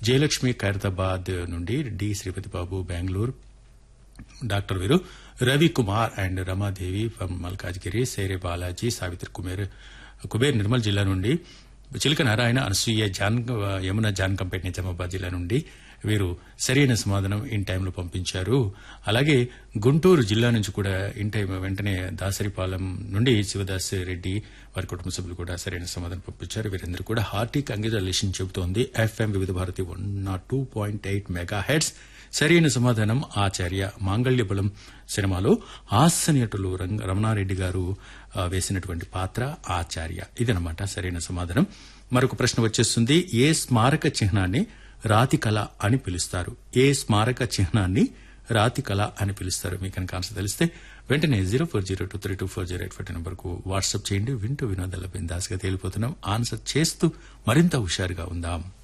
జయలక్ష్మి ఖైరతాబాద్ నుండి D Sripathi Babu Bengaluru doctor వీరు Ravi Kumar and Ramadevi from Malkajgiri సేరే బాలాజీ సావిత్రి కుమేర్ కుబేర్ నిర్మల్ జిల్లా నుండి చిలక నారాయణ అనసూయ జాన్ యమున జాన్కంపేట నిజామాబాద్ జిల్లా నుండి వీరు సరైన సమాధానం ఇన్ టైంలో పంపించారు అలాగే గుంటూరు జిల్లా నుంచి కూడా ఇన్ టైం వెంటనే దాసరిపాలెం నుండి శివదాస్ రెడ్డి వారి కుటుంబ సభ్యులు కూడా సరైన సమాధానం పంపించారు వీరందరూ కూడా హార్టీ కంగ్రాచులేషన్ చెబుతోంది FM Vividh Bharati one nought two point eight mega hertz సరైన సమాధానం ఆచార్య మాంగళ్య బలం సినిమాలో హాస్యనటులు రంగ రమణారెడ్డి గారు ఆ, వేసినటువంటి పాత్ర ఆచార్య ఇదనమాట సరైన సమాధానం మరొక ప్రశ్న వచ్చేస్తుంది ఏ స్మారక చిహ్నాన్ని రాతి కళ అని పిలుస్తారు ఏ స్మారక చిహ్నాన్ని రాతి కళ అని పిలుస్తారు మీకు కనుక ఆన్సర్ తెలిస్తే వెంటనే zero four zero two three two four zero eight five నెంబర్కు వాట్సాప్ చేయండి వింటూ వినోదాల బిందాస్గా తేలిపోతున్నాం ఆన్సర్ చేస్తూ మరింత హుషారుగా ఉందాం